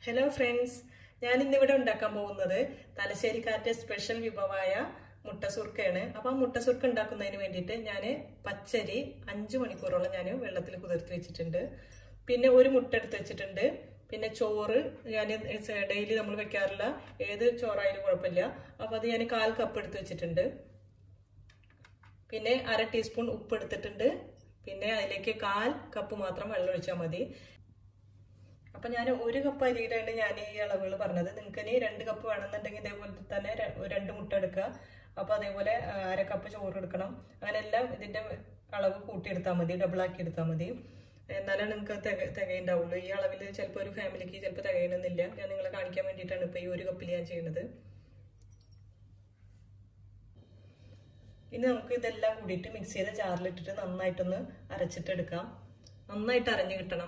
hello friends ഞാൻ ഇന്നിവിടെ ഉണ്ടാക്കാൻ പോകുന്നത് തലശ്ശേരിക്കാരുടെ സ്പെഷ്യൽ വിഭവമായ മുട്ടസുർക്കയാണ് അപ്പം ആ മുട്ടസുർക്ക ഉണ്ടാക്കുന്നതിന് വേണ്ടിയിട്ട് ഞാൻ പച്ചരി അഞ്ച് മണിക്കൂറോളം ഞാൻ വെള്ളത്തിൽ കുതിർത്തി വെച്ചിട്ടുണ്ട് പിന്നെ ഒരു മുട്ട എടുത്ത് വെച്ചിട്ടുണ്ട് പിന്നെ ചോറ് ഞാൻ ഡെയിലി നമ്മൾ വെക്കാറില്ല ഏത് ചോറായാലും കുഴപ്പമില്ല അപ്പോൾ അത് ഞാൻ കാൽ കപ്പ് എടുത്ത് വെച്ചിട്ടുണ്ട് പിന്നെ അര ടീസ്പൂൺ ഉപ്പ് എടുത്തിട്ടുണ്ട് പിന്നെ അതിലേക്ക് കാൽ കപ്പ് മാത്രം വെള്ളം ഒഴിച്ചാൽ മതി അപ്പം ഞാൻ ഒരു കപ്പ് അരിയുടെയാണ് ഞാൻ ഈ അളവുകൾ പറഞ്ഞത് നിങ്ങൾക്ക് ഇനി രണ്ട് കപ്പ് വേണമെന്നുണ്ടെങ്കിൽ ഇതേപോലെ തന്നെ ര- രണ്ട് മുട്ട എടുക്കുക അപ്പോൾ അതേപോലെ ആ, അര കപ്പ് ചോറ് എടുക്കണം അങ്ങനെ എല്ലാം ഇതിൻ്റെ അളവ് കൂട്ടിയെടുത്താൽ മതി ഡബിൾ ആക്കി എടുത്താൽ മതി എന്നാലേ നിങ്ങൾക്ക് തിക തികയുണ്ടാവുള്ളൂ ഈ അളവിൽ ചിലപ്പോൾ ഒരു ഫാമിലിക്ക് ചിലപ്പോൾ തികയണമെന്നില്ല ഞാൻ നിങ്ങളെ കാണിക്കാൻ വേണ്ടിയിട്ടാണ് ഇപ്പോൾ ഈ ഒരു കപ്പിൽ ഞാൻ ചെയ്യുന്നത് ഇനി നമുക്ക് ഇതെല്ലാം കൂടിയിട്ട് മിക്സ് ചെയ്ത ജാറിലിട്ടിട്ട് നന്നായിട്ടൊന്ന് അരച്ചിട്ടെടുക്കാം നന്നായിട്ട് അരഞ്ഞു കിട്ടണം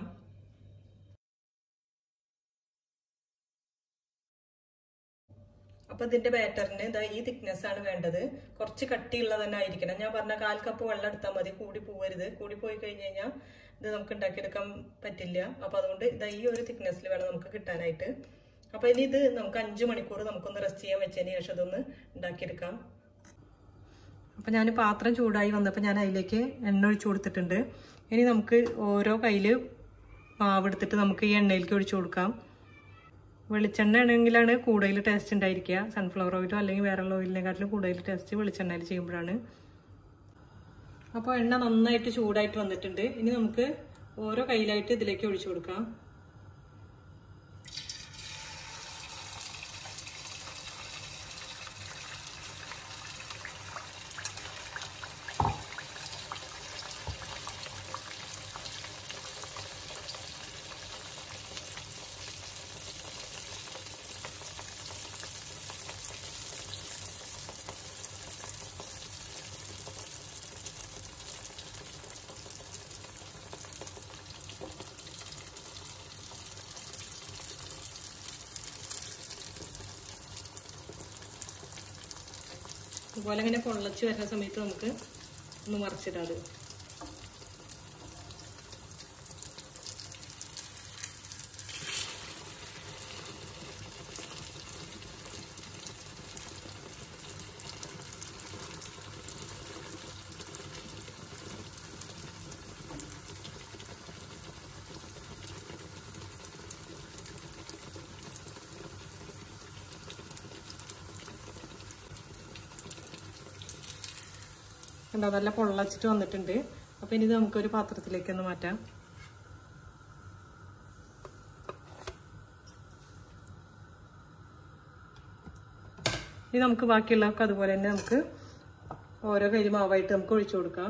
അപ്പൊ ഇതിന്റെ ബാറ്ററിന് ഇതാ ഈ തിക്നെസ് ആണ് വേണ്ടത് കുറച്ച് കട്ടിയുള്ള തന്നെ ആയിരിക്കണം ഞാൻ പറഞ്ഞ കാൽ കപ്പ് വെള്ളം എടുത്താൽ മതി കൂടി പോകരുത് കൂടി പോയി കഴിഞ്ഞ് കഴിഞ്ഞാൽ ഇത് നമുക്ക് ഉണ്ടാക്കിയെടുക്കാൻ പറ്റില്ല അപ്പൊ അതുകൊണ്ട് ഇതാ ഈ ഒരു തിക്നെസ്സിൽ വേണം നമുക്ക് കിട്ടാനായിട്ട് അപ്പൊ ഇനി ഇത് നമുക്ക് അഞ്ചു മണിക്കൂർ നമുക്കൊന്ന് റെസ്റ്റ് ചെയ്യാൻ വെച്ചതിന് ശേഷം ഇതൊന്ന് ഉണ്ടാക്കിയെടുക്കാം അപ്പം ഞാൻ പാത്രം ചൂടായി വന്നപ്പോൾ ഞാൻ അതിലേക്ക് എണ്ണ ഒഴിച്ചു കൊടുത്തിട്ടുണ്ട് ഇനി നമുക്ക് ഓരോ കയ്യിൽ മാവ് എടുത്തിട്ട് നമുക്ക് ഈ എണ്ണയിലേക്ക് ഒഴിച്ചു കൊടുക്കാം വെളിച്ചെണ്ണ ആണെങ്കിലാണ് കൂടുതൽ ടേസ്റ്റ് ഉണ്ടായിരിക്കുക സൺഫ്ലവർ ഓയിലോ അല്ലെങ്കിൽ വേറെ ഓയിലിനെക്കാട്ടിലും കൂടുതൽ ടേസ്റ്റ് വെളിച്ചെണ്ണയിൽ ചെയ്യുമ്പോഴാണ് അപ്പോൾ എണ്ണ നന്നായിട്ട് ചൂടായിട്ട് വന്നിട്ടുണ്ട് ഇനി നമുക്ക് ഓരോ കയ്യിലായിട്ട് ഇതിലേക്ക് ഒഴിച്ചു കൊടുക്കാം അതുപോലെ ഇങ്ങനെ പൊള്ളച്ച് വരുന്ന സമയത്ത് നമുക്ക് ഒന്ന് മറിച്ചിടാം അത് കണ്ടോ നല്ല പൊള്ളച്ചിട്ട് വന്നിട്ടുണ്ട് അപ്പൊ ഇനി ഇത് നമുക്കൊരു പാത്രത്തിലേക്ക് ഒന്ന് മാറ്റാം ഇനി നമുക്ക് ബാക്കിയുള്ളതൊക്കെ അതുപോലെ തന്നെ നമുക്ക് ഓരോ കരി മാവായിട്ട് നമുക്ക് ഒഴിച്ചു കൊടുക്കാം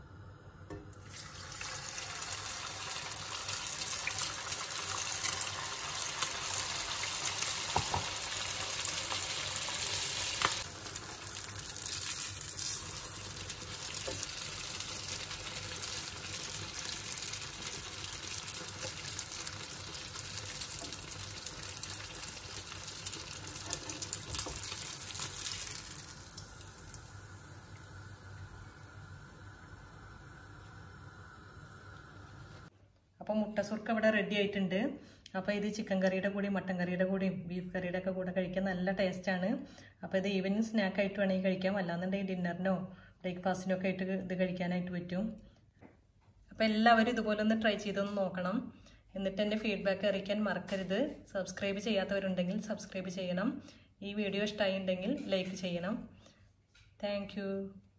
അപ്പോൾ മുട്ടസുർക്ക ഇവിടെ റെഡി ആയിട്ടുണ്ട് അപ്പോൾ ഇത് ചിക്കൻ കറിയുടെ കൂടി മട്ടൻ കറിയുടെ കൂടിയും ബീഫ് കറിയുടെ ഒക്കെ കൂടെ കഴിക്കാൻ നല്ല ടേസ്റ്റാണ് അപ്പോൾ ഇത് ഈവനിങ് സ്നാക്ക് ആയിട്ട് വേണമെങ്കിൽ കഴിക്കാം അല്ലാന്നുണ്ടെങ്കിൽ ഡിന്നറിനോ ബ്രേക്ക്ഫാസ്റ്റിനോ ഒക്കെ ആയിട്ട് ഇത് കഴിക്കാനായിട്ട് പറ്റും അപ്പോൾ എല്ലാവരും ഇതുപോലെ ഒന്ന് ട്രൈ ചെയ്തൊന്ന് നോക്കണം എന്നിട്ട് എൻ്റെ ഫീഡ്ബാക്ക് അറിയിക്കാൻ മറക്കരുത് സബ്സ്ക്രൈബ് ചെയ്യാത്തവരുണ്ടെങ്കിൽ സബ്സ്ക്രൈബ് ചെയ്യണം ഈ വീഡിയോ ഇഷ്ടമായി ഉണ്ടെങ്കിൽ ലൈക്ക് ചെയ്യണം താങ്ക്